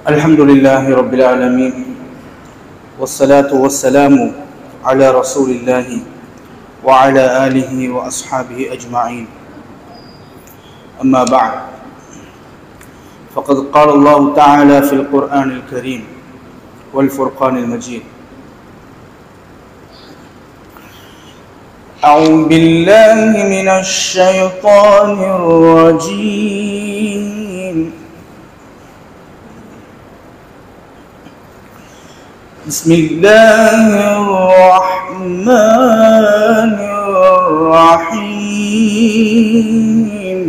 الحمد لله رب العالمين والصلاة والسلام على رسول الله وعلى آله وأصحابه أجمعين أما بعد فقد قال الله تعالى في القرآن الكريم والفرقان المجيد أعوذ بالله من الشيطان الرجيم بسم الله الرحمن الرحيم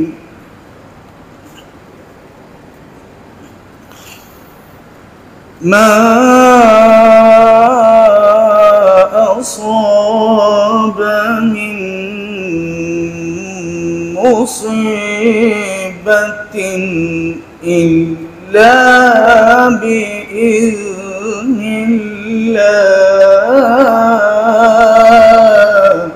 ما أصاب من مصيبة إلا بإذن الله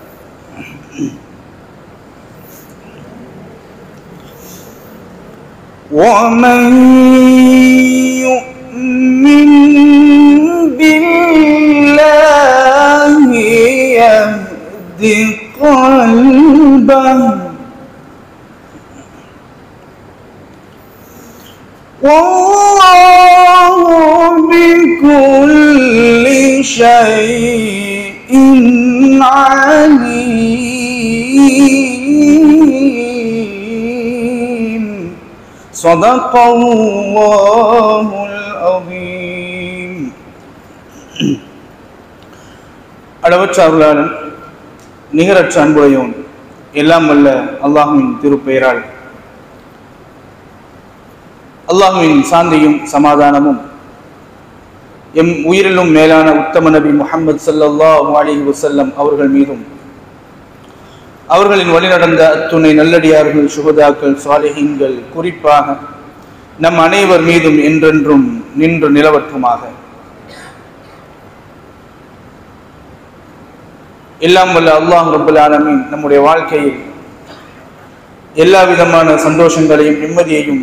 ومن يؤمن بالله يهد قلبه والله بكل شيء عليم صدق الله العظيم அளவற்ற அருளாளன் நிகரற்ற அன்புடையோன் எல்லாம் வல்ல அல்லாஹுவின் திருப்பெயரால் அல்லாஹுவின் சாந்தியும் சமாதானமும் எம் உயிரிலும் மேலான உத்தம நபி முஹம்மது ஸல்லல்லாஹு அலைஹி வஸல்லம் அவர்கள் மீதும் அவர்களின் வழிநடந்த அத்துணை நல்லடியார்கள் சுகதாக்கள் சாலிஹீன்கள் குறிப்பாக நம் அனைவர் மீதும் என்றென்றும் நின்று நிலவற்றுமாக எல்லாம் வல்ல அல்லாஹ் ரபுல் ஆலமீன் நம்முடைய வாழ்க்கையில் எல்லா விதமான சந்தோஷங்களையும் நிம்மதியையும்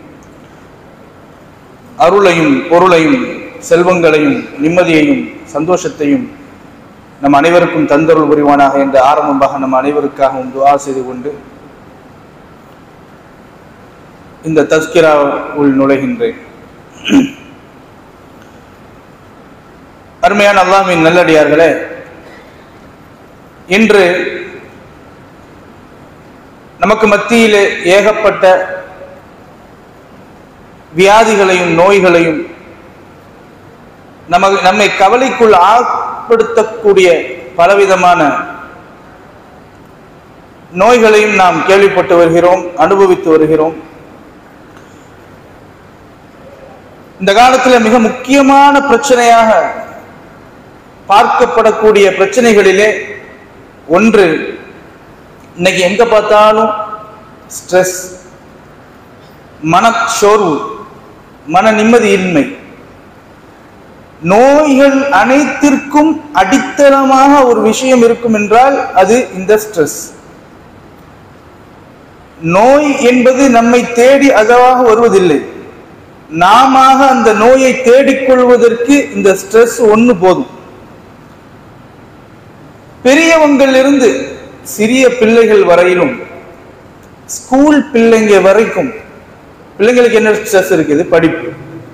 அருளையும் பொருளையும் செல்வங்களையும் நிம்மதியையும் சந்தோஷத்தையும் நம் அனைவருக்கும் தந்தருள் புரிவானாக என்ற ஆரம்பமாக நம் அனைவருக்காகவும் துவா செய்து கொண்டு இந்த தஸ்கிரா உள் நுழைகின்றேன் அருமையான அல்லாமின் நல்லடியார்களே இன்று நமக்கு மத்தியிலே ஏகப்பட்ட வியாதிகளையும் நோய்களையும் நமக்கு நம்மை கவலைக்குள் ஆட்படுத்தக்கூடிய பலவிதமான நோய்களையும் நாம் கேள்விப்பட்டு வருகிறோம் அனுபவித்து வருகிறோம் இந்த காலத்தில் மிக முக்கியமான பிரச்சனையாக பார்க்கப்படக்கூடிய பிரச்சனைகளிலே ஒன்று இன்னைக்கு எங்க பார்த்தாலும் ஸ்ட்ரெஸ் மனச்சோர்வு மன நிம்மதியின்மை நோய்கள் அனைத்திற்கும் அடித்தளமாக ஒரு விஷயம் இருக்கும் என்றால் அது இந்த ஸ்ட்ரெஸ் நோய் என்பது நம்மை தேடி அதவாக வருவதில்லை நாம அந்த நோயை தேடிக்கொள்வதற்கு இந்த ஸ்ட்ரெஸ் ஒன்று போதும் பெரியவங்களிலிருந்து சிறிய பிள்ளைகள் வரையிலும் ஸ்கூல் பிள்ளைங்க வரைக்கும் பிள்ளைங்களுக்கு என்ன ஸ்ட்ரெஸ் இருக்குது படிப்பு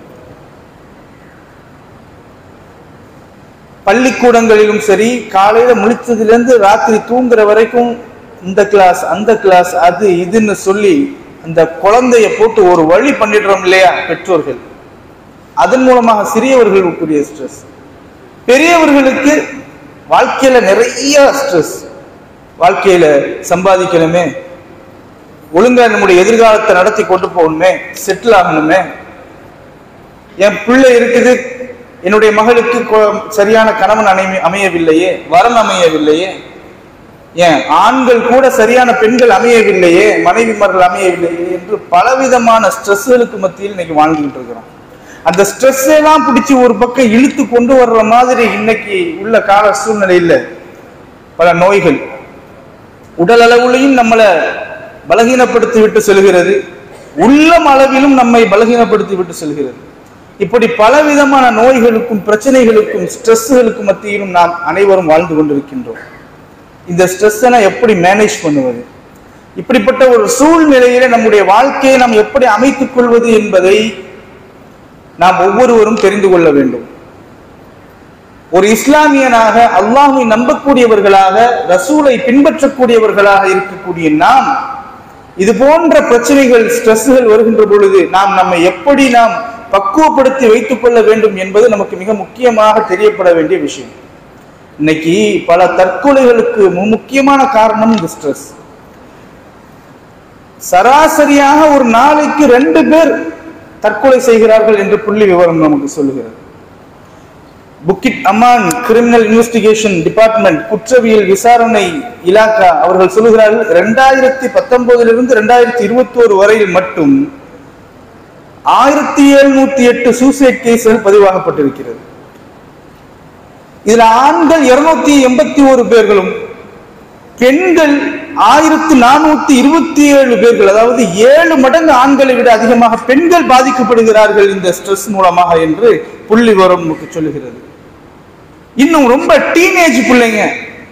பள்ளிக்கூடங்களிலும் சரி காலையில முழிச்சதுலேருந்து ராத்திரி தூங்குற வரைக்கும் இந்த கிளாஸ் அந்த கிளாஸ் அது இதுன்னு சொல்லி அந்த குழந்தைய போட்டு ஒரு வழி பண்ணிடுறோம் இல்லையா பெற்றோர்கள் அதன் மூலமாக சிறியவர்களுக்குரிய ஸ்ட்ரெஸ் பெரியவர்களுக்கு வாழ்க்கையில நிறைய ஸ்ட்ரெஸ் வாழ்க்கையில சம்பாதிக்கணுமே ஒழுங்கா நம்முடைய எதிர்காலத்தை நடத்தி கொண்டு போகணுமே செட்டில் ஆகணுமே என் பிள்ளை இருக்குது என்னுடைய மகளுக்கு சரியான கணவன் அமை அமையவில்லையே வரன் அமையவில்லையே ஏன் ஆண்கள் கூட சரியான பெண்கள் அமையவில்லையே மனைவிமார்கள் அமையவில்லையே என்று பலவிதமான ஸ்ட்ரெஸ்களுக்கு மத்தியில் இன்னைக்கு வாழ்ந்துகிட்டு இருக்கிறோம் அந்த ஸ்ட்ரெஸ் எல்லாம் பிடிச்சி ஒரு பக்கம் இழுத்து கொண்டு வர்ற மாதிரி இன்னைக்கு உள்ள கால சூழ்நிலையில் பல நோய்கள் உடல் அளவுலையும் நம்மளை பலகீனப்படுத்தி விட்டு செல்கிறது உள்ளம் அளவிலும் நம்மை பலகீனப்படுத்தி விட்டு செல்கிறது இப்படி பலவிதமான நோய்களுக்கும் பிரச்சனைகளுக்கும் ஸ்ட்ரெஸ்ஸுகளுக்கும் மத்தியிலும் நாம் அனைவரும் வாழ்ந்து கொண்டிருக்கின்றோம் இந்த ஸ்ட்ரெஸ்ஸை எப்படி மேனேஜ் பண்ணுவது இப்படிப்பட்ட ஒரு சூழ்நிலையில நம்முடைய வாழ்க்கையை நாம் எப்படி அமைத்துக் கொள்வது என்பதை நாம் ஒவ்வொருவரும் தெரிந்து கொள்ள வேண்டும் ஒரு இஸ்லாமியனாக அல்லாஹை நம்பக்கூடியவர்களாக ரசூலை பின்பற்றக்கூடியவர்களாக இருக்கக்கூடிய நாம் இது போன்ற பிரச்சனைகள் ஸ்ட்ரெஸ்ஸுகள் வருகின்ற பொழுது நாம் நம்மை எப்படி நாம் பக்குவப்படுத்தி வைத்துக் கொள்ள வேண்டும் என்பது நமக்கு மிக முக்கியமாக தெரியப்பட வேண்டிய விஷயம் இன்னைக்கு பல தற்கொலைகளுக்கு மு- முக்கியமான காரணம் இந்த ஸ்ட்ரெஸ் சராசரியாக ஒரு நாளைக்கு ரெண்டு பேர் தற்கொலை செய்கிறார்கள் என்று புள்ளி விவரம் நமக்கு சொல்லுகிறது Bukit Aman criminal investigation department குற்றவியல் விசாரணை இலாக்கா அவர்கள் சொல்லுகிறார்கள் இரண்டாயிரத்தி பத்தொன்பதிலிருந்து இரண்டாயிரத்தி இருபத்தி ஒரு வரையில் மட்டும் ஆயிரத்தி எழுநூத்தி எட்டு சூசைட் கேஸ்கள் பதிவாகப்பட்டிருக்கிறது இதுல ஆண்கள் இருநூத்தி எண்பத்தி ஒரு பேர்களும் பெண்கள் ஆயிரத்தி நானூத்தி இருபத்தி ஏழு பேர்கள் அதாவது ஏழு மடங்கு ஆண்களை விட அதிகமாக பெண்கள் பாதிக்கப்படுகிறார்கள் இந்த ஸ்ட்ரெஸ் மூலமாக என்று புள்ளி விவரம் நமக்கு சொல்லுகிறது இன்னும் ரொம்ப டீனேஜ் பிள்ளைங்க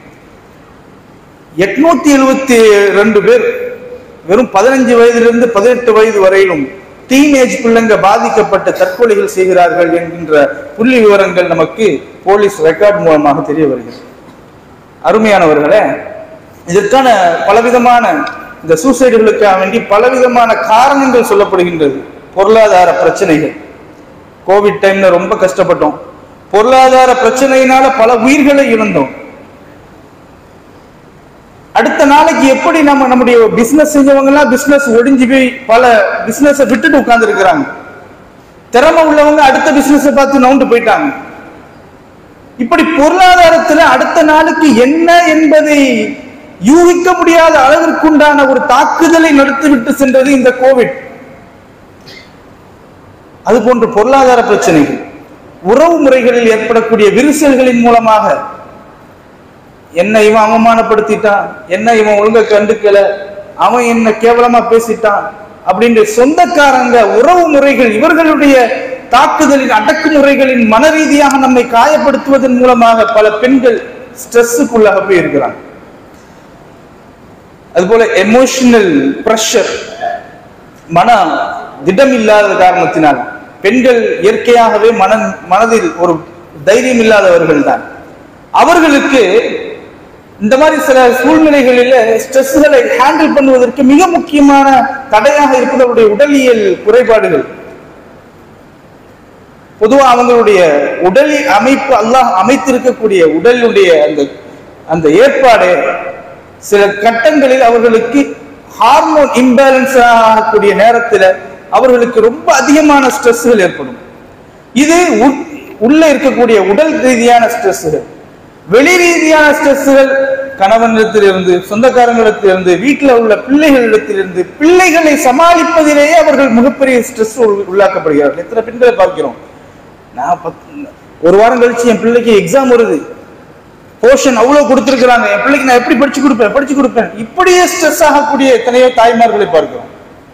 எட்நூத்தி எழுபத்தி ரெண்டு பேர் வெறும் பதினஞ்சு வயதிலிருந்து பதினெட்டு வயது வரையிலும் டீனேஜ் பிள்ளைங்க பாதிக்கப்பட்ட தற்கொலைகள் செய்கிறார்கள் என்கின்ற புள்ளி விவரங்கள் நமக்கு போலீஸ் ரெக்கார்ட் மூலமாக தெரிய வருகிறது அருமையானவர்களே இதற்கான பலவிதமான இந்த சூசைடுகளுக்காக வேண்டி பலவிதமான காரணங்கள் சொல்லப்படுகின்றது பொருளாதார பிரச்சனைகள் கோவிட் டைம்ல ரொம்ப கஷ்டப்பட்டோம் பொருளாதார பிரச்சனையினால பல உயிர்களை இழந்தோம் அடுத்த நாளைக்கு எப்படி நம்ம நம்முடைய பிசினஸ் செஞ்சவங்க எல்லாம் பிசினஸ் ஒடிஞ்சு போய் பல பிசினஸ் விட்டுட்டு உட்கார்ந்து இருக்கிறாங்க திறமை உள்ளவங்க அடுத்த பிசினஸ் பார்த்து நவுண்டு போயிட்டாங்க இப்படி பொருளாதாரத்துல அடுத்த நாளுக்கு என்ன என்பதை யூகிக்க முடியாத அளவிற்குண்டான ஒரு தாக்குதலை நடத்திவிட்டு சென்றது இந்த கோவிட் அது போன்ற பொருளாதார பிரச்சனைகள் உறவு முறைகளில் ஏற்படக்கூடிய விரிசல்களின் மூலமாக என்ன இவன் அவமானப்படுத்திட்டான் என்ன இவன் ஒழுங்கா கண்டுக்கல அவன் என்ன கேவலமா பேசிட்டான் அப்படின்ற சொந்தக்காரங்க உறவு முறைகள் இவர்களுடைய தாக்குதலின் அடக்குமுறைகளின் மன ரீதியாக நம்மை காயப்படுத்துவதன் மூலமாக பல பெண்கள் ஸ்ட்ரெஸ்ஸுக்குள்ளாக போய் இருக்கிறாங்க அதுபோல எமோஷனல் பிரஷர் மன திடம் இல்லாத காரணத்தினால் பெண்கள் இயற்கையாகவே மன மனதில் ஒரு தைரியம் இல்லாதவர்கள் தான் அவர்களுக்கு இந்த மாதிரி சில சூழ்நிலைகளில ஸ்ட்ரெஸ்களை ஹேண்டில் பண்ணுவதற்கு மிக முக்கியமான தடையாக இருப்பது அவருடைய உடலியல் குறைபாடுகள் பொதுவா அவங்களுடைய உடல் அமைப்பு அல்லாஹ் அமைத்திருக்கக்கூடிய உடலுடைய அந்த அந்த ஏற்பாடு சில கட்டங்களில் அவர்களுக்கு ஹார்மோன் இம்பேலன்ஸ் ஆகக்கூடிய நேரத்தில் அவர்களுக்கு ரொம்ப அதிகமான ஸ்ட்ரெஸ்கள் ஏற்படும் இது உள்- உள்ள இருக்கக்கூடிய உடல் ரீதியான ஸ்ட்ரெஸ்கள் வெளி ரீதியான ஸ்ட்ரெஸ்கள் கணவனிடத்திலிருந்து சொந்தக்காரங்களிடத்திலிருந்து வீட்டில் உள்ள பிள்ளைகளிடத்திலிருந்து பிள்ளைகளை சமாளிப்பதிலேயே அவர்கள் மிகப்பெரிய ஸ்ட்ரெஸ் உள்ளாக்கப்படுகிறார்கள் எத்தனை பெண்களை பார்க்கிறோம் நான் பத்து- ஒரு வாரம் கழிச்சு என் பிள்ளைக்கு எக்ஸாம் வருது போர்ஷன் அவ்வளவு கொடுத்திருக்கிறாங்க என் பிள்ளைக்கு நான் எப்படி படிச்சு கொடுப்பேன் படிச்சு கொடுப்பேன் இப்படியே ஸ்ட்ரெஸ் ஆகக்கூடிய எத்தனையோ தாய்மார்களை பார்க்கிறோம்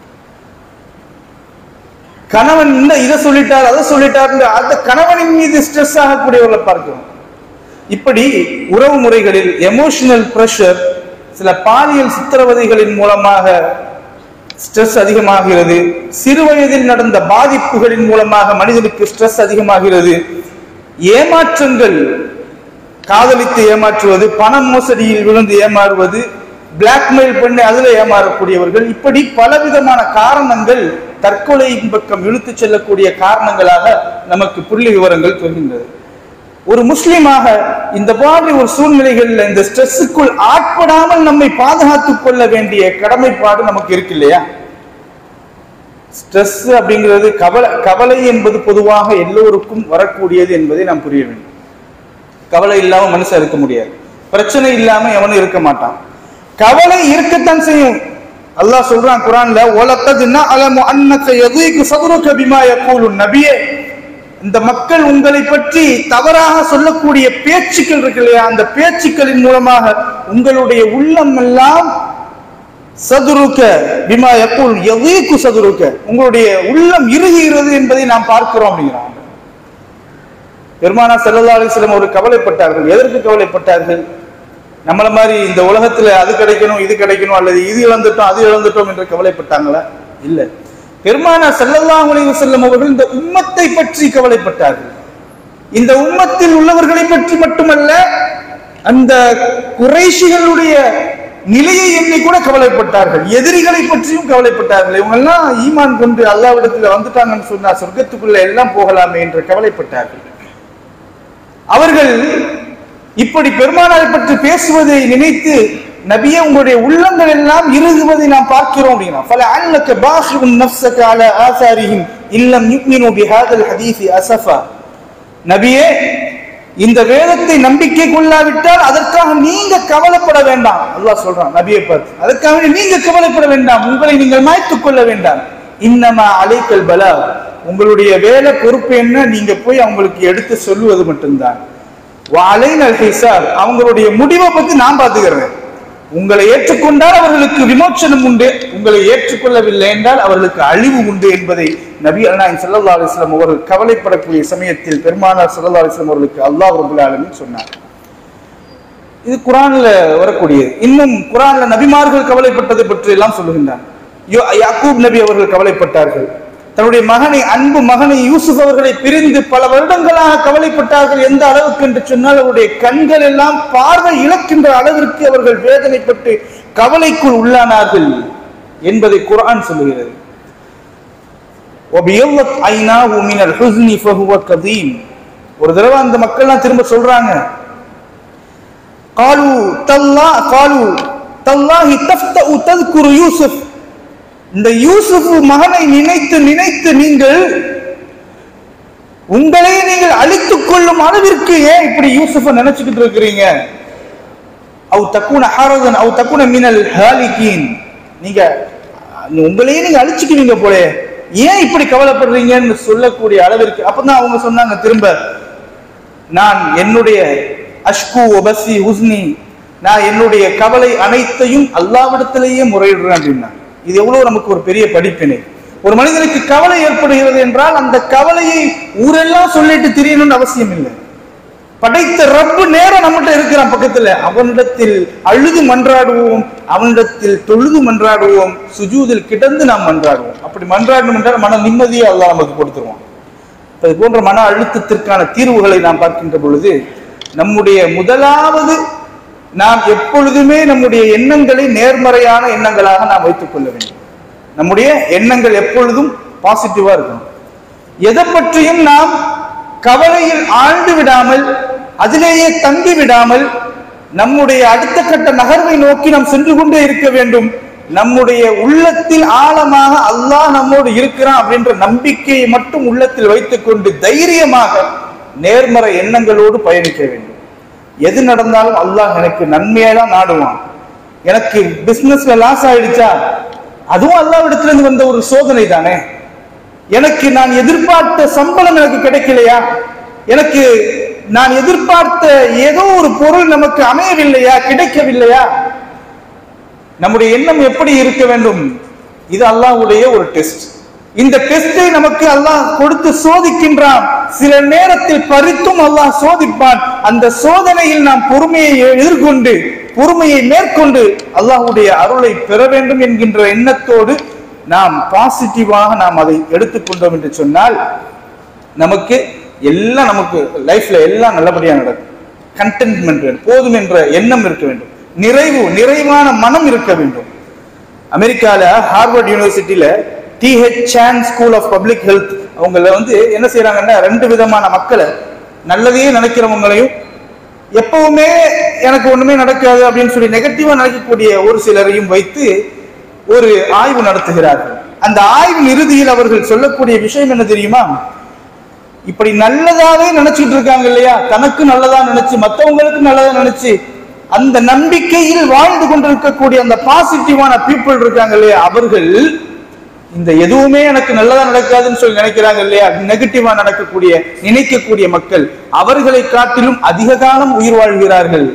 கணவன் இந்த இதை சொல்லிட்டார் அதை சொல்லிட்டார் அந்த கணவனின் மீது ஸ்ட்ரெஸ் ஆகக்கூடியவர்களை பார்க்கிறோம் இப்படி உறவு முறைகளில் எமோஷனல் பிரஷர் சில பாலியல் சித்திரவதைகளின் மூலமாக ஸ்ட்ரெஸ் அதிகமாகிறது சிறு வயதில் நடந்த பாதிப்புகளின் மூலமாக மனிதனுக்கு ஸ்ட்ரெஸ் அதிகமாகிறது ஏமாற்றங்கள் காதலித்து ஏமாற்றுவது பண மோசடியில் விழுந்து ஏமாறுவது பிளாக்மெயில் பண்ணி அதுல ஏமாறக்கூடியவர்கள் இப்படி பலவிதமான காரணங்கள் தற்கொலையின் பக்கம் இழுத்து செல்லக்கூடிய காரணங்களாக நமக்கு புள்ளி விவரங்கள் சொல்கின்றது ஒரு முஸ்லிமாக இந்த மாதிரி ஒரு சூழ்நிலைகளில் இந்த ஸ்ட்ரெஸ்ஸுக்குள் ஆட்படாமல் நம்மை பாதுகாத்துக் கொள்ள வேண்டிய கடமைப்பாடு நமக்கு இருக்கு இல்லையா ஸ்ட்ரெஸ் அப்படிங்கிறது கவலை கவலை என்பது பொதுவாக எல்லோருக்கும் வரக்கூடியது என்பதை நாம் புரிய வேண்டும் கவலை இல்லாம மனுஷன் இருக்க முடியாது பிரச்சனை இல்லாம எவனும் இருக்க மாட்டான் கவலை இருக்கத்தான் செய்யும் அல்லாஹ் சொல்றான் குரான்ல ஒலக்கது அலமு அன்னக்க எதுக்கு சதுருக்க பிமா யக்கூலு நபியே இந்த மக்கள் உங்களை பற்றி தவறாக சொல்லக்கூடிய பேச்சுக்கள் இருக்கு இல்லையா அந்த பேச்சுக்களின் மூலமாக உங்களுடைய உள்ளம் எல்லாம் சதுருக்க பிமா யக்கூல் எதுக்கு சதுருக்க உங்களுடைய உள்ளம் இறுகுகிறது என்பதை நாம் பார்க்கிறோம் அப்படிங்கிறான் பெருமானா ஸல்லல்லாஹு அலைஹி வஸல்லம் ஒரு கவலைப்பட்டார்கள் எதற்கு கவலைப்பட்டார்கள் நம்மள மாதிரி இந்த உலகத்துல அது கிடைக்கணும் இது கிடைக்கணும் அல்லது இது இழந்துட்டோம் அது இழந்துட்டோம் என்று கவலைப்பட்டாங்களா இல்ல பெருமானா ஸல்லல்லாஹு அலைஹி வஸல்லம் அவர்கள் இந்த உம்மத்தை பற்றி கவலைப்பட்டார்கள் இந்த உம்மத்தில் உள்ளவர்களை பற்றி மட்டுமல்ல அந்த குறைஷிகளுடைய நிலையை எண்ணி கூட கவலைப்பட்டார்கள் எதிரிகளை பற்றியும் கவலைப்பட்டார்கள் இவங்க எல்லாம் ஈமான் கொண்டு அல்லாவிடத்துல வந்துட்டாங்கன்னு சொன்னா சொர்க்கத்துக்குள்ள எல்லாம் போகலாமே என்று கவலைப்பட்டார்கள் அவர்கள் இப்படி பெருமானாரை பற்றி பேசுவதை நினைத்து நபியே உங்களுடைய உள்ளங்கள் எல்லாம் இறுகுவதை நாம் பார்க்கிறோம் அப்படின்னா பல அல்லக்க பாஷின் நஃப்ஸக அலா ஆசாரிஹிம் இல்லம் யுக்மினு பிஹாதல் ஹதீஸி அசஃபா நபியே இந்த வேதத்தை நம்பிக்கை கொள்ளாவிட்டால் அதற்காக நீங்க கவலைப்பட வேண்டாம் அல்லாஹ் சொல்றான் நபியை பார்த்து அதற்காக நீங்க கவலைப்பட வேண்டாம் உங்களை நீங்கள் மாய்த்துக் கொள்ள வேண்டாம் இன்னமா அலைக்கல் பலா உங்களுடைய வேலை பொறுப்பு என்ன நீங்க போய் அவங்களுக்கு எடுத்து சொல்லுவது மட்டும்தான் அலைனல் ஹிசாப் அவங்களுடைய முடிவை பத்தி நான் பாத்துக்கிறேன் உங்களை ஏற்றுக்கொண்டால் அவர்களுக்கு விமோச்சனம் உண்டு உங்களை ஏற்றுக்கொள்ளவில்லை என்றால் அவர்களுக்கு அழிவு உண்டு என்பதை நபி அண்ணாயின் சல்லா அலிஸ்லாம் அவர்கள் கவலைப்படக்கூடிய சமயத்தில் பெருமானார் சல்லா அலிஸ்லாம் அவர்களுக்கு அல்லாஹ் ரபுல் ஆலமின் சொன்னார் இது குரான்ல வரக்கூடியது இன்னும் குரான்ல நபிமார்கள் கவலைப்பட்டது பற்றி எல்லாம் சொல்லுகின்றான் யோ- யாக்கூப் நபி அவர்கள் கவலைப்பட்டார்கள் தன்னுடைய மகனை அன்பு மகனை யூசுப் அவர்களை பிரிந்து பல வருடங்களாக கவலைப்பட்டார்கள் எந்த அளவுக்கு என்று சொன்னால் அவருடைய கண்கள் எல்லாம் பார்வை இழக்கின்ற அளவிற்கு அவர்கள் வேதனைப்பட்டு கவலைக்குள் உள்ளானார்கள் என்பதை குர்ஆன் சொல்லுகிறது وَبِيَضَّتْ عَيْنَاهُ مِنَ الْحُزْنِ فَهُوَ كَظِيمٌ ஒரு தடவை அந்த மக்கள்லாம் திரும்ப சொல்றாங்க قالوا تالله قالوا تالله تفتأ تذكر யூசுப் இந்த யூசுப் மகனை நினைத்து நினைத்து நீங்கள் உங்களை நீங்கள் அழித்துக் கொள்ளும் அளவிற்கு ஏன் இப்படி யூசுஃப நினைச்சுக்கிட்டு இருக்கிறீங்க அவ் தக்குன ஹாரதன் அவ் தக்குன மினல் ஹாலிகீன் நீங்க உங்களையே நீங்க அழிச்சுக்குவீங்க போல ஏன் இப்படி கவலைப்படுறீங்கன்னு சொல்லக்கூடிய அளவிற்கு அப்பதான் அவங்க சொன்னாங்க திரும்ப நான் என்னுடைய அஷ்கு ஒபசி உஸ்னி நான் என்னுடைய கவலை அனைத்தையும் அல்லாவிடத்திலேயே முறையிடுறேன் அப்படின்னா இது எவ்வளவு நமக்கு ஒரு பெரிய படிப்பினை ஒரு மனிதனுக்கு கவலை ஏற்படுகிறது என்றால் அந்த கவலையை ஊரெல்லாம் சொல்லிட்டு தெரியணும்னு அவசியம் இல்லை படைத்த ரப்பு நேரம் நம்மகிட்ட இருக்கிறான் பக்கத்துல அவனிடத்தில் அழுது மன்றாடுவோம் அவனிடத்தில் தொழுது மன்றாடுவோம் சுஜூதில் கிடந்து நாம் மன்றாடுவோம் அப்படி மன்றாடணும் என்றால் மன நிம்மதியை அல்லாஹ் நமக்கு கொடுத்துருவான் இப்ப இது போன்ற மன அழுத்தத்திற்கான தீர்வுகளை நாம் பார்க்கின்ற பொழுது நம்முடைய முதலாவது நாம் எப்பொழுதுமே நம்முடைய எண்ணங்களை நேர்மறையான எண்ணங்களாக நாம் வைத்துக் கொள்ள வேண்டும் நம்முடைய எண்ணங்கள் எப்பொழுதும் பாசிட்டிவா இருக்கணும் எதை பற்றியும் நாம் கவலையில் ஆழ்ந்து விடாமல் அதிலேயே தங்கி விடாமல் நம்முடைய அடுத்த கட்ட நகர்வை நோக்கி நாம் சென்று கொண்டே இருக்க வேண்டும் நம்முடைய உள்ளத்தில் ஆழமாக அல்லாஹ் நம்மோடு இருக்கிறான் அப்படின்ற நம்பிக்கையை மட்டும் உள்ளத்தில் வைத்துக்கொண்டு தைரியமாக நேர்மறை எண்ணங்களோடு பயணிக்க வேண்டும் எது நடந்தாலும் அல்லாஹ் எனக்கு நன்மையா தான் நாடுவான் எனக்கு பிசினஸ்ல லாஸ் ஆயிடுச்சா அதுவும் அல்லாவிடத்துல இருந்து வந்த ஒரு சோதனை தானே எனக்கு நான் எதிர்பார்த்த சம்பளம் எனக்கு கிடைக்கலையா எனக்கு நான் எதிர்பார்த்த ஏதோ ஒரு பொருள் நமக்கு அமையவில்லையா கிடைக்கவில்லையா நம்முடைய எண்ணம் எப்படி இருக்க வேண்டும் இது அல்லாஹ்வுடைய ஒரு டெஸ்ட் இந்த டெஸ்டை நமக்கு அல்லாஹ் கொடுத்து சோதிக்கின்றான் சில நேரத்தில் பறித்தும் அல்லாஹ் சோதிப்பான் அந்த சோதனையில் நாம் பொறுமையை எதிர்கொண்டு பொறுமையை மேற்கொண்டு அல்லாஹ்வுடைய அருளை பெற வேண்டும் என்கின்ற எண்ணத்தோடு நாம் பாசிட்டிவாக நாம் அதை எடுத்துக்கொண்டோம் என்று சொன்னால் நமக்கு எல்லாம் நமக்கு லைஃப்ல எல்லாம் நல்லபடியா நடக்கும் கண்டென்ட்மெண்ட் போதும் என்ற எண்ணம் இருக்க வேண்டும் நிறைவு நிறைவான மனம் இருக்க வேண்டும் அமெரிக்கால ஹார்வர்ட் யூனிவர்சிட்டியில T H Chan school of public health அவங்கள வந்து என்ன செய்யறாங்கன்னா ரெண்டு விதமான மக்களை நல்லதையே நினைக்கிறவங்களையும் எப்பவுமே எனக்கு ஒண்ணுமே நடக்காது அப்படின்னு சொல்லி நெகட்டிவா நினைக்கக்கூடிய ஒரு சிலரையும் வைத்து ஒரு ஆய்வு நடத்துகிறார்கள் அந்த ஆய்வின் இறுதியில் அவர்கள் சொல்லக்கூடிய விஷயம் என்ன தெரியுமா இப்படி நல்லதாவே நினைச்சிட்டு இருக்காங்க இல்லையா தனக்கு நல்லதா நினைச்சு மத்தவங்களுக்கு நல்லதா நினைச்சு அந்த நம்பிக்கையில் வாழ்ந்து கொண்டிருக்கக்கூடிய அந்த பாசிட்டிவான பீப்புள் இருக்காங்க இல்லையா அவர்கள் இந்த எதுவுமே எனக்கு நல்லதா நடக்காதுன்னு சொல்லி நினைக்கிறாங்க இல்லையா நெகட்டிவா நடக்கக்கூடிய நினைக்கக்கூடிய மக்கள் அவர்களை காட்டிலும் அதிக காலம் உயிர் வாழ்கிறார்கள்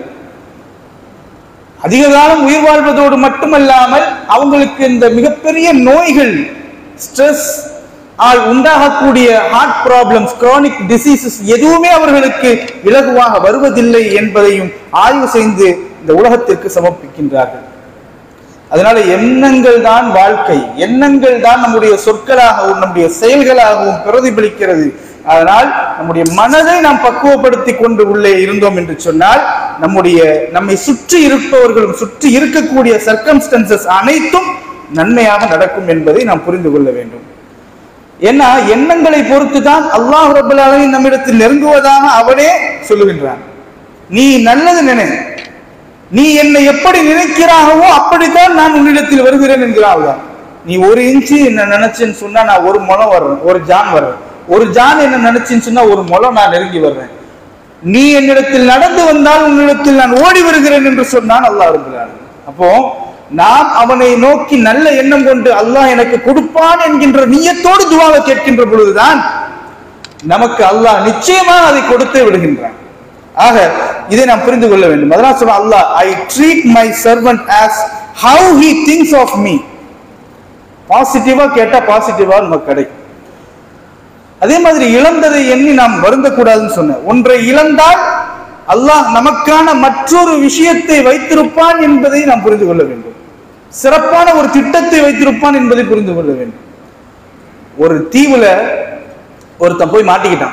அதிக காலம் உயிர் வாழ்வதோடு மட்டுமல்லாமல் அவங்களுக்கு இந்த மிகப்பெரிய நோய்கள் ஸ்ட்ரெஸ் ஆல் உண்டாகக்கூடிய ஹார்ட் ப்ராப்ளம்ஸ் கிரானிக் டிசீசஸ் எதுவுமே அவர்களுக்கு இலகுவாக வருவதில்லை என்பதையும் ஆய்வு செய்து இந்த உலகத்திற்கு சமர்ப்பிக்கின்றார்கள் அதனால எண்ணங்கள் தான் வாழ்க்கை எண்ணங்கள் தான் நம்முடைய சொற்களாகவும் நம்முடைய செயல்களாகவும் பிரதிபலிக்கிறது அதனால் நம்முடைய மனதை நாம் பக்குவப்படுத்தி கொண்டு உள்ளே இருந்தோம் என்று சொன்னால் நம்முடைய நம்மை சுற்றி இருப்பவர்களும் சுற்றி இருக்கக்கூடிய சர்க்கம்ஸ்டன்சஸ் அனைத்தும் நன்மையாக நடக்கும் என்பதை நாம் புரிந்து கொள்ள வேண்டும் ஏன்னா எண்ணங்களை பொறுத்து தான் அல்லாஹ் ரபுல் ஆலமீன் நம்மிடத்தில் நெருங்குவதாக அவனே சொல்லுகின்றான் நீ நல்லது நினை நீ என்னை எப்படி நினைக்கிறாகவோ அப்படித்தான் நான் உன்னிடத்தில் வருகிறேன் என்கிறான் நீ ஒரு இன்ச்சு என்ன நினைச்சேன்னு சொன்னா நான் ஒரு முளம் வர்றேன் ஒரு ஜான் வர்றேன் ஒரு ஜான் என்ன நினைச்சேன்னு சொன்னா ஒரு முளம் நான் நெருங்கி வர்றேன் நீ என்னிடத்தில் நடந்து வந்தால் உன்னிடத்தில் நான் ஓடி வருகிறேன் என்று சொன்னான் அல்லாஹ் இருக்கிறான் அப்போ நாம் அவனை நோக்கி நல்ல எண்ணம் கொண்டு அல்லாஹ் எனக்கு கொடுப்பான் என்கின்ற நீயத்தோடு துவாவை கேட்கின்ற பொழுதுதான் நமக்கு அல்லாஹ் நிச்சயமாக அதை கொடுத்தே விடுகின்றான் ஆக இதை நாம் புரிந்து கொள்ள வேண்டும் அதனால் சொல்ல Allah I treat my servant as how he thinks of me பாசிட்டிவா கேட்டா பாசிட்டிவா நமக்கு கிடைக்கும் அதே மாதிரி இழந்ததை எண்ணி நாம் வருந்தக்கூடாதுன்னு சொன்னேன் ஒன்றை இழந்தால் அல்லாஹ் நமக்கான மற்றொரு விஷயத்தை வைத்திருப்பான் என்பதை நாம் புரிந்து கொள்ள வேண்டும் சிறப்பான ஒரு திட்டத்தை வைத்திருப்பான் என்பதை புரிந்து கொள்ள வேண்டும் ஒரு தீவுல ஒருத்தன் போய் மாட்டிக்கிட்டான்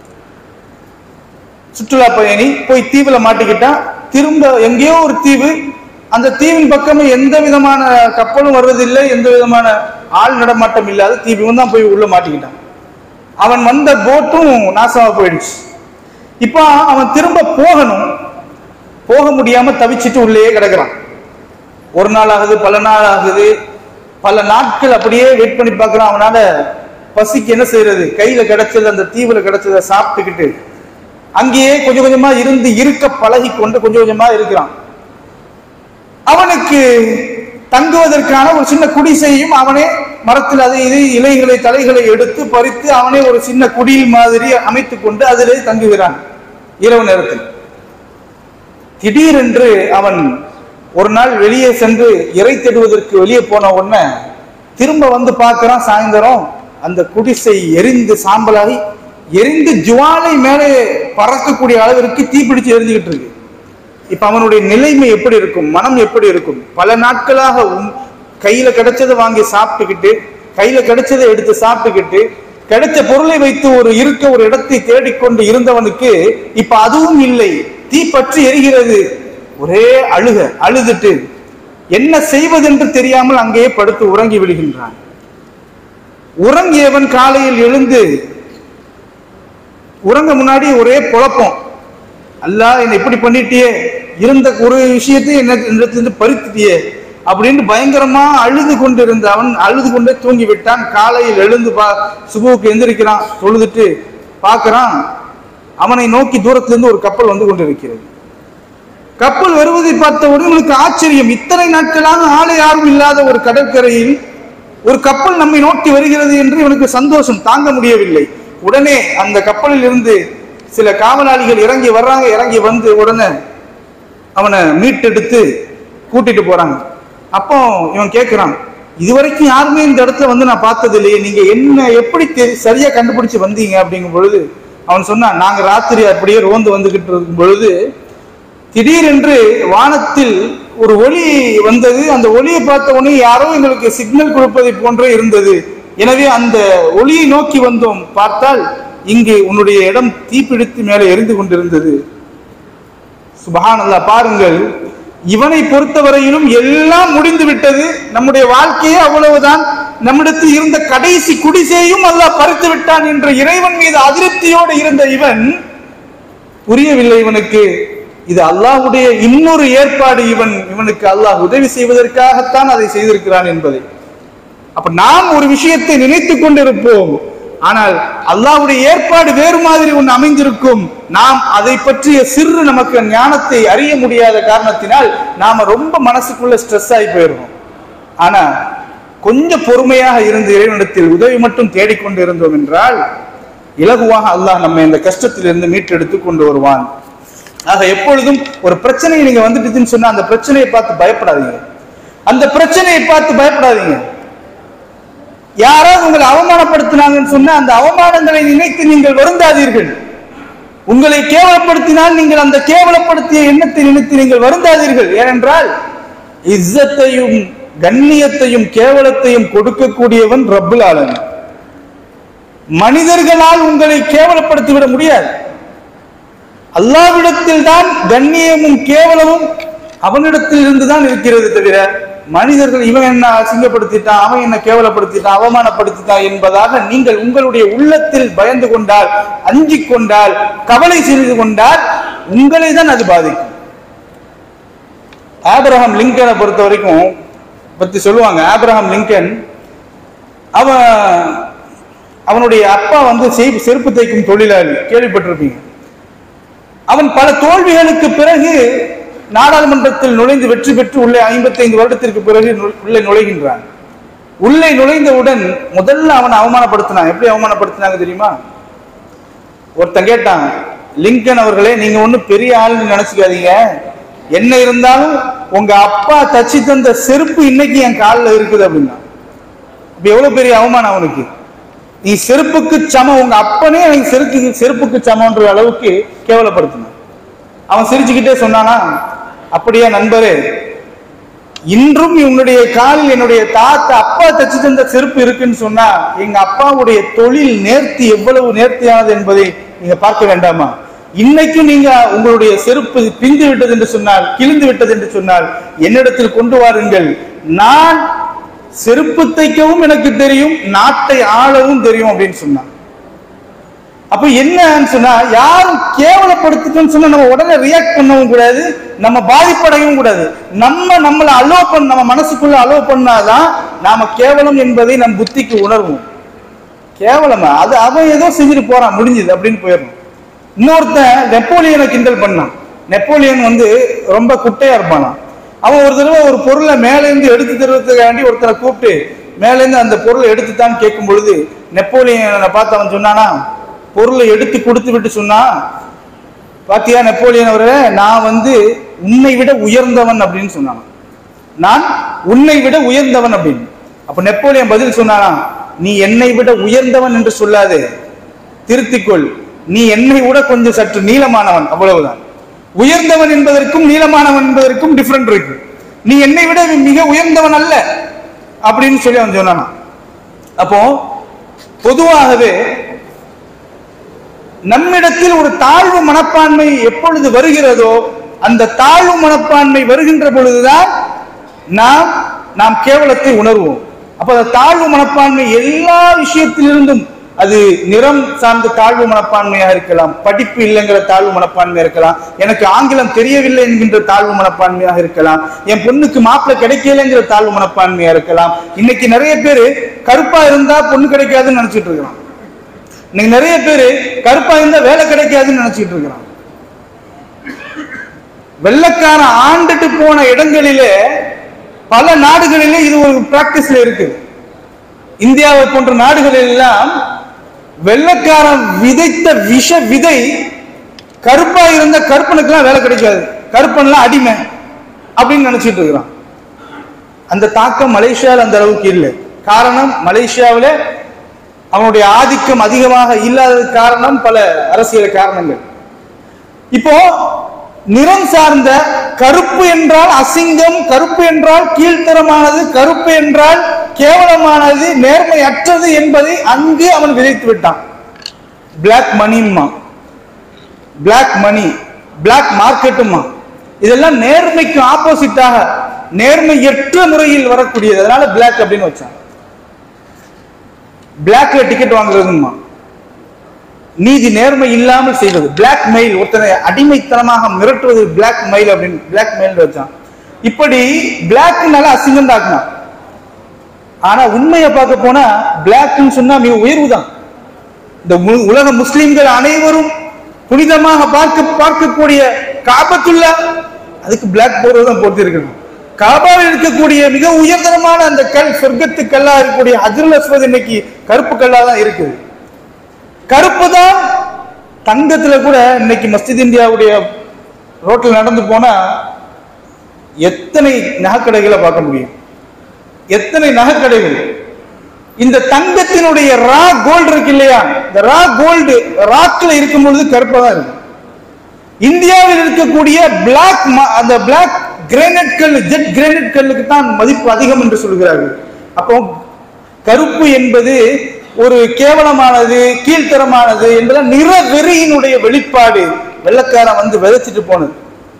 சுற்றுலா பயணி போய் தீவுல மாட்டிக்கிட்டான் திரும்ப எங்கேயோ ஒரு தீவு அந்த தீவின் பக்கமே எந்த விதமான கப்பலும் வர்றதில்லை எந்த விதமான ஆள் நடமாட்டம் இல்லாத தீவும் தான் போய் உள்ள மாட்டிக்கிட்டான் அவன் வந்த போட்டும் நாசமா போயிடுச்சு இப்போ அவன் திரும்ப போகணும் போக முடியாம தவிச்சிட்டு உள்ளேயே கிடக்குறான் ஒரு நாள் ஆகுது பல நாள் ஆகுது பல நாட்கள் அப்படியே வெயிட் பண்ணி பார்க்கறான் அவனால பசிக்கு என்ன செய்யறது கையில கிடைச்சது அந்த தீவுல கிடைச்சதை சாப்பிட்டுக்கிட்டு அங்கேயே கொஞ்சம் கொஞ்சமா இருந்து இருக்க பழகி கொண்டு கொஞ்சம் கொஞ்சமா இருக்கிறான் அவனுக்கு தங்குவதற்கான ஒரு சின்ன குடிசையும் அவனே மரத்தில் அதை இது இலைகளை தலைகளை எடுத்து பறித்து அவனே ஒரு சின்ன குடில் மாதிரி அமைத்துக் கொண்டு அதிலே தங்குகிறான் இரவு நேரத்தில் திடீரென்று அவன் ஒரு நாள் வெளியே சென்று இறை தேடுவதற்கு வெளியே போன உடனே திரும்ப வந்து பார்க்கறான் சாயந்தரம் அந்த குடிசை எரிந்து சாம்பலாகி எரிந்து ஜுவாலை மேலே பறக்கக்கூடிய அளவிற்கு தீப்பிடிச்சு எரிஞ்சுக்கிட்டு இருக்கு இப்ப அவனுடைய நிலைமை எப்படி இருக்கும் மனம் எப்படி இருக்கும் பல நாட்களாக உம் கையில கிடைச்சதை வாங்கி சாப்பிட்டுக்கிட்டு கையில கிடைச்சதை எடுத்து சாப்பிட்டுக்கிட்டு கிடைச்ச பொருளை வைத்து ஒரு இருக்க ஒரு இடத்தை தேடிக்கொண்டு இருந்தவனுக்கு இப்ப அதுவும் இல்லை தீ பற்றி எரிகிறது ஒரே அழுக அழுதுட்டு என்ன செய்வதென்று தெரியாமல் அங்கேயே படுத்து உறங்கி விடுகின்றான் உறங்கியவன் காலையில் எழுந்து உறங்க முன்னாடி ஒரே குழப்பம் அல்லாஹ் என்னை இப்படி பண்ணிட்டியே இருந்த ஒரு விஷயத்தை என்ன என்னிடத்திலிருந்து பறித்துட்டியே அப்படின்னு பயங்கரமா அழுது கொண்டு இருந்த அவன் அழுது கொண்டே தூங்கி விட்டான் காலையில் எழுந்து பா சுபுவுக்கு எந்திரிக்கிறான் தொழுதுட்டு பார்க்கறான் அவனை நோக்கி தூரத்திலிருந்து ஒரு கப்பல் வந்து கொண்டிருக்கிறது கப்பல் வருவதை பார்த்தவுடன் இவனுக்கு ஆச்சரியம் இத்தனை நாட்களாக ஆளை யாரும் இல்லாத ஒரு கடற்கரையில் ஒரு கப்பல் நம்மை நோக்கி வருகிறது என்று இவனுக்கு சந்தோஷம் தாங்க முடியவில்லை உடனே அந்த கப்பலில் இருந்து சில காவலாளிகள் இறங்கி வர்றாங்க இறங்கி வந்து உடனே அவனை மீட்டெடுத்து கூட்டிட்டு போறாங்க அப்போ இவன் கேட்கிறான் இதுவரைக்கும் யாருமே இந்த இடத்துல வந்து நான் பார்த்தது இல்லையே நீங்க என்ன எப்படி தெரி- சரியா கண்டுபிடிச்சு வந்தீங்க அப்படிங்கும் பொழுது அவன் சொன்னான் நாங்க ராத்திரி அப்படியே ரோந்து வந்துகிட்டு இருக்கும் பொழுது திடீரென்று வானத்தில் ஒரு ஒளி வந்தது அந்த ஒளியை பார்த்த உடனே யாரோ எங்களுக்கு சிக்னல் கொடுப்பதை போன்றே இருந்தது எனவே அந்த ஒளியை நோக்கி வந்தோம் பார்த்தால் இங்கே உன்னுடைய இடம் தீப்பிடித்து மேலே எரிந்து கொண்டிருந்தது சுபஹானல்லாஹ் பாருங்கள் இவனை பொறுத்தவரையிலும் எல்லாம் முடிந்து விட்டது நம்முடைய வாழ்க்கையே அவ்வளவுதான் நம்மிடத்தில் இருந்த கடைசி குடிசையும் அல்லாஹ் பறித்து விட்டான் என்ற இறைவன் மீது அதிருப்தியோடு இருந்த இவன் புரியவில்லை இவனுக்கு இது அல்லாஹ்வுடைய இன்னொரு ஏற்பாடு இவன் இவனுக்கு அல்லாஹ் உதவி செய்வதற்காகத்தான் அதை செய்திருக்கிறான் என்பதை அப்ப நாம் ஒரு விஷயத்தை நினைத்துக் கொண்டிருப்போம் ஆனால் அல்லாஹ்வுடைய ஏற்பாடு வேறு மாதிரி ஒன்று அமைந்திருக்கும் நாம் அதை பற்றிய சிறு நமக்கு ஞானத்தை அறிய முடியாத காரணத்தினால் நாம ரொம்ப மனசுக்குள்ள ஸ்ட்ரெஸ் ஆகி போயிடுவோம் ஆனா கொஞ்சம் பொறுமையாக இருந்து இறைவனிடத்தில் உதவி மட்டும் தேடிக்கொண்டு இருந்தோம் என்றால் இலகுவாக அல்லாஹ் நம்ம இந்த கஷ்டத்திலிருந்து மீட்டெடுத்து கொண்டு வருவான் ஆக எப்பொழுதும் ஒரு பிரச்சனை நீங்க வந்துட்டுதுன்னு சொன்னா அந்த பிரச்சனையை பார்த்து பயப்படாதீங்க அந்த பிரச்சனையை பார்த்து பயப்படாதீங்க யாராவது உங்களை அவமானப்படுத்தினாங்கன்னு சொன்னா அந்த அவமானங்களை நினைத்து நீங்கள் வருந்தாதீர்கள் உங்களை கேவலப்படுத்தினால் நீங்கள் அந்த கேவலப்படுத்திய எண்ணத்தை நினைத்து நீங்கள் வருந்தாதீர்கள் ஏனென்றால் இஸ்ஸத்தையும் கண்ணியத்தையும் கேவலத்தையும் கொடுக்கக்கூடியவன் ரப்புல் ஆலமீன் மனிதர்களால் உங்களை கேவலப்படுத்தி விட முடியாது அல்லாவிடத்தில் தான் கண்ணியமும் கேவலமும் அவனிடத்தில் இருந்து தான் இருக்கிறது தவிர மனிதர்கள் இவன் என்ன அசிங்கப்படுத்திட்டான் அவன் என்ன கேவலப்படுத்திட்டான் அவமானப்படுத்திட்டான் என்பதாக நீங்கள் உங்களுடைய உள்ளத்தில் பயந்து கொண்டால் அஞ்சிக் கொண்டால் கவலை செய்து கொண்டால் உங்களை தான் அது பாதிக்கும் ஆபிரகாம் லிங்கனை பொறுத்த வரைக்கும் பத்தி சொல்லுவாங்க ஆபிரகாம் லிங்கன் அவன் அவனுடைய அப்பா வந்து செய்- செருப்பு தைக்கும் தொழிலாளி கேள்விப்பட்டிருப்பீங்க அவன் பல தோல்விகளுக்கு பிறகு நாடாளுமன்றத்தில் நுழைந்து வெற்றி பெற்று உள்ளே ஐம்பத்தைந்து வருடத்திற்கு பிறகு நு- உள்ளே நுழைகின்றான் உள்ளே நுழைந்தவுடன் முதல்ல அவனை அவமானப்படுத்தினான் எப்படி அவமானப்படுத்தினாங்க தெரியுமா ஒருத்தன் கேட்டான் லிங்கன் அவர்களே நீங்க ஒண்ணும் பெரிய ஆள்னு நினைச்சுக்காதீங்க என்ன இருந்தாலும் உங்க அப்பா தச்சு தந்த செருப்பு இன்னைக்கு என் காலில் இருக்குது அப்படின்னா இப்ப எவ்வளவு பெரிய அவமானம் அவனுக்கு நீ செருப்புக்கு சமம் உங்க அப்பனே எனக்கு செருக்கு செருப்புக்கு சமன்ற அளவுக்கு கேவலப்படுத்தினான் அவன் சிரிச்சுக்கிட்டே சொன்னானா அப்படியா நண்பரே இன்றும் உன்னுடைய காலில் என்னுடைய தாத்தா அப்பா தச்சு தந்த செருப்பு இருக்குன்னு சொன்னா எங்க அப்பாவுடைய தொழில் நேர்த்தி எவ்வளவு நேர்த்தியானது என்பதை நீங்க பார்க்க வேண்டாமா இன்னைக்கும் நீங்க உங்களுடைய செருப்பு பிந்து விட்டது என்று சொன்னால் கிழிந்து விட்டது என்று சொன்னால் என்னிடத்தில் கொண்டு வாருங்கள் நான் செருப்பு தைக்கவும் எனக்கு தெரியும் நாட்டை ஆளவும் தெரியும் அப்படின்னு சொன்னான் அப்ப என்னன்னு சொன்னா யாரும் கேவலப்படுத்திட்டோம்னு சொன்னா நம்ம உடனே ரியாக்ட் பண்ணவும் கூடாது நம்ம பாதிப்படையவும் கூடாது நம்ம நம்மளை அலோ பண்ண நம்ம மனசுக்குள்ள அலோ பண்ணாதான் நாம கேவலம் என்பதை நம் புத்திக்கு உணர்வோம் கேவலமா அது அவன் ஏதோ செஞ்சுட்டு போறான் முடிஞ்சது அப்படின்னு போயிடணும் இன்னொருத்தன் நெப்போலியனை கிண்டல் பண்ணான் நெப்போலியன் வந்து ரொம்ப குட்டையா இருப்பானாம் அவன் ஒரு தடவை ஒரு பொருளை மேல இருந்து எடுத்து தருவதுக்காண்டி ஒருத்தரை கூப்பிட்டு மேல இருந்து அந்த பொருளை எடுத்துத்தான்னு கேட்கும் பொழுது நெப்போலியனை பார்த்து அவன் சொன்னானா பொருளை எடுத்து கொடுத்து விட்டு சொன்னா பாத்தியா நெப்போலியன் அவரே நான் வந்து உன்னை விட உயர்ந்தவன் அப்படின்னு சொன்னான் நான் உன்னை விட உயர்ந்தவன் அப்படின்னு அப்ப நெப்போலியன் பதில் சொன்னானா நீ என்னை விட உயர்ந்தவன் என்று சொல்லாதே திருத்திக்கொள் நீ என்னை விட கொஞ்சம் சற்று நீளமானவன் அவ்வளவுதான் உயர்ந்தவன் என்பதற்கும் நீளமானவன் என்பதற்கும் டிஃபரெண்ட் இருக்கு நீ என்னை விட மிக உயர்ந்தவன் அல்ல அப்படின்னு சொல்லி அவன் சொன்னானா அப்போ பொதுவாகவே நம்மிடத்தில் ஒரு தாழ்வு மனப்பான்மை எப்பொழுது வருகிறதோ அந்த தாழ்வு மனப்பான்மை வருகின்ற பொழுதுதான் நாம் நாம் கேவலத்தை உணர்வோம் அப்ப அந்த தாழ்வு மனப்பான்மை எல்லா விஷயத்திலிருந்தும் அது நிறம் சார்ந்த தாழ்வு மனப்பான்மையாக இருக்கலாம் படிப்பு இல்லைங்கிற தாழ்வு மனப்பான்மையா இருக்கலாம் எனக்கு ஆங்கிலம் தெரியவில்லை என்கின்ற தாழ்வு மனப்பான்மையாக இருக்கலாம் என் பொண்ணுக்கு மாப்பிள்ளை கிடைக்கலங்கிற தாழ்வு மனப்பான்மையா இருக்கலாம் இன்னைக்கு நிறைய பேர் கருப்பா இருந்தா பொண்ணு கிடைக்காதுன்னு நினைச்சிட்டு இருக்கிறான் இன்னைக்கு நிறைய பேர் கருப்பா இருந்தா வேலை கிடைக்காதுன்னு நினைச்சிட்டு இருக்கிறான் வெள்ளக்காரன் ஆண்டுட்டு போன இடங்களிலே பல நாடுகளிலே இது ஒரு பிராக்டிஸ்ல இருக்கு இந்தியாவை போன்ற நாடுகளில் எல்லாம் வெள்ளக்காரன் விதைத்த விஷ விதை கருப்பா இருந்த கருப்பனுக்கெல்லாம் வேலை கிடைக்காது கருப்பன்லாம் அடிமை அப்படின்னு நினைச்சிட்டு இருக்கிறான் அந்த தாக்கம் மலேசியாவில் அந்த அளவுக்கு இல்லை காரணம் மலேசியாவில் அவனுடைய ஆதிக்கம் அதிகமாக இல்லாத காரணம் பல அரசியல் காரணங்கள் இப்போ நிறம் சார்ந்த கருப்பு என்றால் அசிங்கம் கருப்பு என்றால் கீழ்த்தரமானது கருப்பு என்றால் கேவலமானது நேர்மையற்றது என்பதை அங்கு அவன் விதைத்து விட்டான் பிளாக் மணிம்மா பிளாக் மணி பிளாக் மார்க்கெட்டுமா இதெல்லாம் நேர்மைக்கு ஆப்போசிட்டாக நேர்மையற்ற முறையில் வரக்கூடியது அதனால பிளாக் அப்படின்னு வச்சான் பிளாக்ல டிக்கெட் வாங்குறதுமா நீதி நேர்மை இல்லாமல் செய்வது பிளாக் மெயில் ஒருத்தனை அடிமைத்தனமாக மிரட்டுவது பிளாக் மெயில் அப்படின்னு பிளாக் மெயில் வச்சான் இப்படி பிளாக்னால அசிங்கம் தாக்குனான் ஆனா உண்மையை பார்க்க போனா பிளாக்னு சொன்னா மிக உயர்வு தான் இந்த மு- உலக முஸ்லிம்கள் அனைவரும் புனிதமாக பார்க்க பார்க்கக்கூடிய காபத்துல்லா அதுக்கு பிளாக் போர்டு தான் போட்டு இருக்கணும் காபாவில் இருக்கக்கூடிய மிக உயர்தரமான அந்த கல் சொர்க்கத்து கல்லா இருக்கக்கூடிய ஹஜ்ருல் அஸ்வத் இன்னைக்கு கருப்பு கல்லா தான் இருக்குது கருப்பு தான் தங்கத்துல கூட இன்னைக்கு மஸ்ஜித் இந்தியாவுடைய ரோட்ல நடந்து போனா எத்தனை நகைக்கடைகளை பார்க்க முடியும் எத்தனை நகைக்கடைகள் இந்த தங்கத்தினுடைய ரா கோல்டு இருக்கு இல்லையா இந்த ரா கோல்டு ராக்ல இருக்கும் பொழுது கருப்பா தான் இருக்கும் இந்தியாவில் இருக்கக்கூடிய பிளாக் அந்த பிளாக் கிரானைட் கல் ஜெட் கிரானைட் கல்லுக்கு தான் மதிப்பு அதிகம் என்று சொல்கிறார்கள் அப்போ கருப்பு என்பது ஒரு கேவலமானது கீழ்த்தரமானது என்பதெல்லாம் நிற வெறியினுடைய வெளிப்பாடு வெள்ளக்காரன் வந்து விதைச்சிட்டு போனது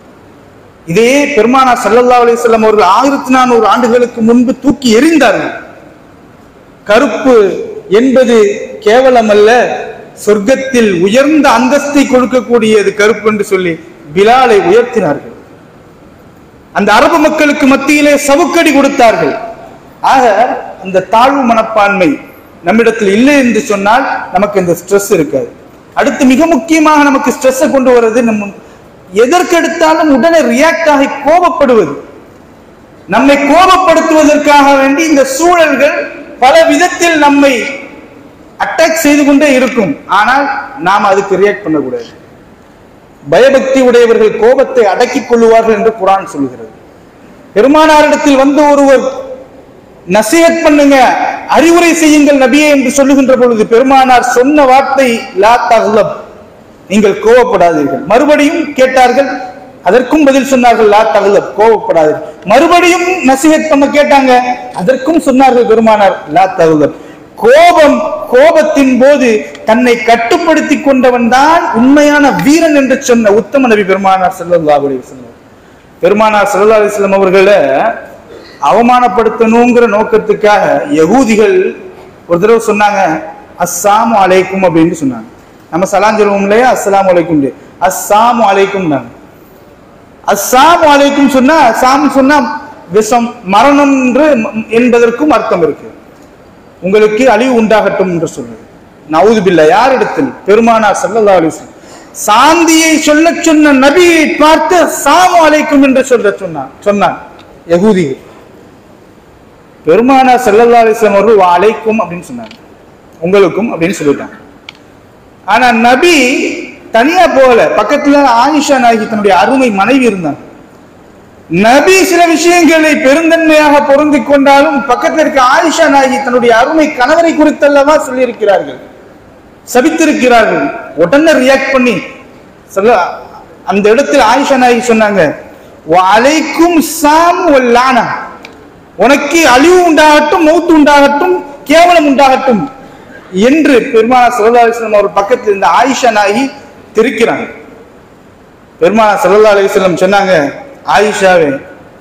இதே பெருமானா ஸல்லல்லாஹு அலைஹி வஸல்லம் அவர்கள் ஆயிரத்தி நானூறு ஆண்டுகளுக்கு முன்பு தூக்கி எறிந்தார்கள் கருப்பு என்பது கேவலமல்ல சொர்க்கத்தில் உயர்ந்த அந்தஸ்தை கொடுக்கக்கூடியது கருப்பு என்று சொல்லி பிலாலை உயர்த்தினார்கள் அந்த அரபு மக்களுக்கு மத்தியிலே சவுக்கடி கொடுத்தார்கள் ஆக அந்த தாழ்வு மனப்பான்மை நம்மிடத்தில் இல்லை என்று சொன்னால் நமக்கு இந்த ஸ்ட்ரெஸ் இருக்காது அடுத்து மிக முக்கியமாக நமக்கு ஸ்ட்ரெஸ்ஸை கொண்டு வர்றது நம்ம எதற்கெடுத்தாலும் உடனே ரியாக்ட் ஆகி கோபப்படுவது நம்மை கோபப்படுத்துவதற்காக வேண்டி இந்த சூழல்கள் பல விதத்தில் நம்மை அட்டாக் செய்து கொண்டே இருக்கும் ஆனால் நாம் அதுக்கு ரியாக்ட் பண்ணக்கூடாது பயபக்தி உடையவர்கள் கோபத்தை அடக்கிக் கொள்ளுவார்கள் என்று குரான் சொல்கிறது பெருமானாரிடத்தில் வந்து ஒருவர் நசீகத் பண்ணுங்க அறிவுரை செய்யுங்கள் நபியே என்று சொல்லுகின்ற பொழுது பெருமானார் சொன்ன வார்த்தை லா தஹ்லப் நீங்கள் கோவப்படாதீர்கள் மறுபடியும் கேட்டார்கள் அதற்கும் பதில் சொன்னார்கள் லா தஹ்லப் கோவப்படாதீர்கள் மறுபடியும் நசீகத் பண்ண கேட்டாங்க அதற்கும் சொன்னார்கள் பெருமானார் லா தஹ்லப் கோபம் கோபத்தின் போது தன்னை கட்டுப்படுத்தி கொண்டவன் தான் உண்மையான வீரன் என்று சொன்ன உத்தம நபி பெருமானார் ஸல்லல்லாஹு அலைஹி வஸல்லம் பெருமானார் ஸல்லல்லாஹு அலைஹி வஸல்லம் அவர்களை அவமானப்படுத்தணுங்கிற நோக்கத்துக்காக யகூதிகள் ஒரு தடவை சொன்னாங்க அஸ்ஸாமு அலைக்கும் அப்படின்னு சொன்னாங்க நம்ம சலாம் சொல்லுவோம் இல்லையா அஸ்ஸலாமு அலைக்கும் அஸ்ஸாமு அலைக்கும் அஸ்ஸாமு அலைக்கும் சொன்னா சாம் சொன்னா விஷம் மரணம் என்று என்பதற்கும் அர்த்தம் இருக்கு உங்களுக்கு அழிவு உண்டாகட்டும் என்று சொல்லுது நவுதுபில்லா யாரிடத்தில் பெருமானார் ஸல்லல்லாஹு அலைஹி வஸல்லம் சாந்தியை சொல்ல சொன்ன நபியை பார்த்து சாமு அலைக்கும் என்று சொல்ல சொன்னான் சொன்னான் யகூதிகள் பெருமானார் ஸல்லல்லாஹு அலைஹி வஸல்லம் அவர்கள் "வா அலைக்கும் அப்படின்னு சொன்னாங்க உங்களுக்கும் அப்படின்னு சொல்லிட்டாங்க ஆனா நபி தனியா போகல பக்கத்துல ஆயிஷா நாயகி தன்னுடைய அருமை மனைவி இருந்தாங்க நபி சில விஷயங்களை பெருந்தன்மையாக பொருந்திக் கொண்டாலும் பக்கத்தில் இருக்க ஆயிஷா நாயகி தன்னுடைய அருமை கணவரை குறித்தல்லவா சொல்லியிருக்கிறார்கள் சபித்திருக்கிறார்கள் உடனே ரியாக்ட் பண்ணி சொல்ல அந்த இடத்தில் ஆயிஷா நாயகி சொன்னாங்க அலைக்கும் சாம் லானா உனக்கு அழிவு உண்டாகட்டும் மௌத்து உண்டாகட்டும் கேவலம் உண்டாகட்டும் என்று பெருமானா சல்லா அலிஸ்லாம் அவர் பக்கத்தில் இருந்த ஆயிஷா நாயகி திருக்கிறாங்க பெருமானா சல்லா அலிஸ்லாம் சொன்னாங்க ஆயிஷாவே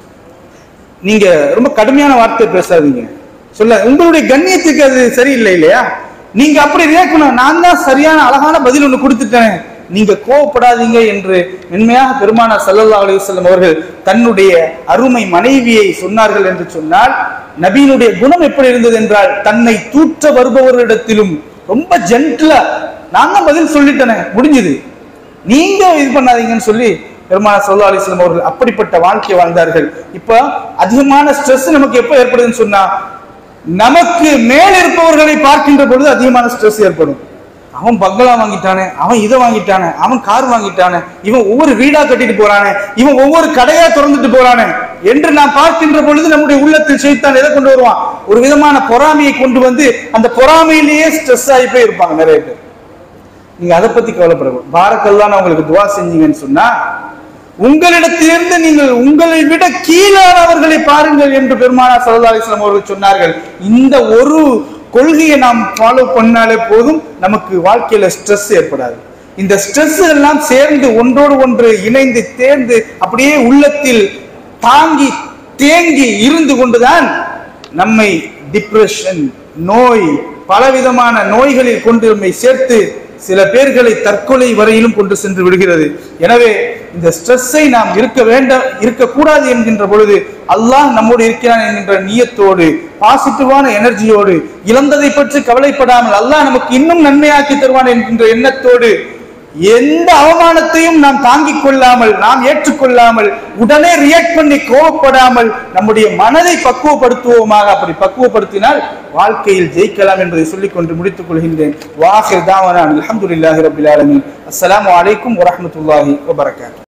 நீங்க ரொம்ப கடுமையான வார்த்தை பேசாதீங்க சொல்ல உங்களுடைய கண்ணியத்துக்கு அது சரியில்லை இல்லையா நீங்க அப்படி ரியாக்ட் பண்ண நான் தான் சரியான அழகான பதில் ஒண்ணு கொடுத்துட்டேன் நீங்க கோவப்படாதீங்க என்று மென்மையாக பெருமானார் ஸல்லல்லாஹு அலைஹி வஸல்லம் அவர்கள் தன்னுடைய அருமை மனைவியை சொன்னார்கள் என்று சொன்னால் நபியினுடைய குணம் எப்படி இருந்தது என்றால் தன்னை தூற்ற வருபவரிடத்திலும் ரொம்ப ஜென்டிலா நான் தான் பதில் சொல்லிட்டேனே முடிஞ்சது நீங்க இது பண்ணாதீங்கன்னு சொல்லி பெருமானார் ஸல்லல்லாஹு அலைஹி வஸல்லம் அவர்கள் அப்படிப்பட்ட வாழ்க்கை வாழ்ந்தார்கள் இப்ப அதிகமான ஸ்ட்ரெஸ் நமக்கு எப்ப ஏற்படுதுன்னு சொன்னா நமக்கு மேல் இருப்பவர்களை பார்க்கின்ற பொழுது அதிகமான ஸ்ட்ரெஸ் ஏற்படும் அவன் பங்களா வாங்கிட்டானே அவன் இதை வாங்கிட்டானே அவன் கார் வாங்கிட்டானே இவன் ஒவ்வொரு வீடா கட்டிட்டு போறானே இவன் ஒவ்வொரு கடையா திறந்துட்டு போறானே என்று நாம் பார்க்கின்ற பொழுது நம்முடைய உள்ளத்தில் செய்தான் எதை கொண்டு வருவான் ஒரு விதமான பொறாமையை கொண்டு வந்து அந்த பொறாமையிலேயே ஸ்ட்ரெஸ் ஆகி போய் இருப்பாங்க நிறைய பேர் நீங்க அதை பத்தி கவலைப்படக்கூடாது பாரக்கெல்லாம் உங்களுக்கு துவா செஞ்சீங்கன்னு சொன்னா உங்களிடத்திலிருந்து நீங்கள் உங்களை விட கீழானவர்களை பாருங்கள் என்று பெருமானார் ஸல்லல்லாஹு அலைஹி வஸல்லம் அவர்கள் சொன்னார்கள் இந்த ஒரு கொள்கையை நாம் ஃபாலோ பண்ணாலே போதும் நமக்கு வாழ்க்கையில ஸ்ட்ரெஸ் ஏற்படாது இந்த ஸ்ட்ரெஸ் எல்லாம் சேர்ந்து ஒன்றோடு ஒன்று இணைந்து தேர்ந்து அப்படியே உள்ளத்தில் தாங்கி தேங்கி இருந்து கொண்டுதான் நம்மை டிப்ரெஷன் நோய் பலவிதமான நோய்களில் கொண்டு நம்மை சேர்த்து சில பேர்களை தற்கொலை வரையிலும் கொண்டு சென்று விடுகிறது எனவே இந்த ஸ்ட்ரெஸ்ஸை நாம் இருக்க வேண்டாம் இருக்கக்கூடாது என்கின்ற பொழுது அல்லாஹ் நம்மோடு இருக்கிறான் என்கின்ற நியத்தோடு பாசிட்டிவான எனர்ஜியோடு இழந்ததை பற்றி கவலைப்படாமல் அல்லாஹ் நமக்கு இன்னும் நன்மையாக்கி தருவான் என்கின்ற எண்ணத்தோடு எந்த அவமானத்தையும் நாம் தாங்கிக் கொள்ளாமல் நாம் ஏற்றுக்கொள்ளாமல் உடனே ரியாக்ட் பண்ணி கோவப்படாமல் நம்முடைய மனதை பக்குவப்படுத்துவோமாக அப்படி பக்குவப்படுத்தினால் வாழ்க்கையில் ஜெயிக்கலாம் என்பதை சொல்லிக் கொண்டு முடித்துக் கொள்கின்றேன் வாஹிர் தாவான அல்ஹம்துலில்லாஹி ரபில் ஆலமீன் அஸ்ஸலாமு அலைக்கும் வரஹ்மத்துல்லாஹி வபரகாத்துஹு